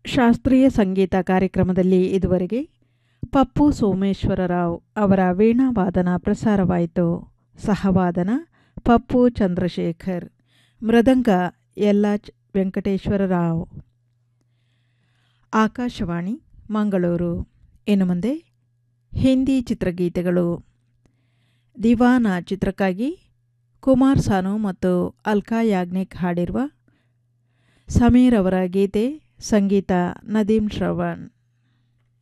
ಶಾಸ್ತ್ರೀಯ ಸಂಗೀತ ಕಾರ್ಯಕ್ರಮದಲ್ಲಿ ಇದುವರೆಗೆ ಪಪ್ಪು ಸೋಮೇಶ್ವರರಾವ್ ಅವರ ವೀಣಾವಾದನ ಪ್ರಸಾರವಾಯಿತು ಸಹವಾದನ ಪಪ್ಪು ಚಂದ್ರಶೇಖರ್ ಮೃದಂಗ ಯಲ್ಲಾಚ್ ವೆಂಕಟೇಶ್ವರರಾವ್ ಆಕಾಶವಾಣಿ ಮಂಗಳೂರು ಇನ್ನು ಮುಂದೆ ಹಿಂದಿ ಚಿತ್ರಗೀತೆಗಳು ದಿವಾನ ಚಿತ್ರಕ್ಕಾಗಿ ಕುಮಾರ್ ಸಾನು ಮತ್ತು ಅಲ್ಕಾ ಯಾಗ್ನಿಕ್ ಹಾಡಿರುವ ಸಮೀರ್ ಅವರ ಗೀತೆ ಸಂಗೀತ ನದೀಮ್ ಶ್ರವಣ್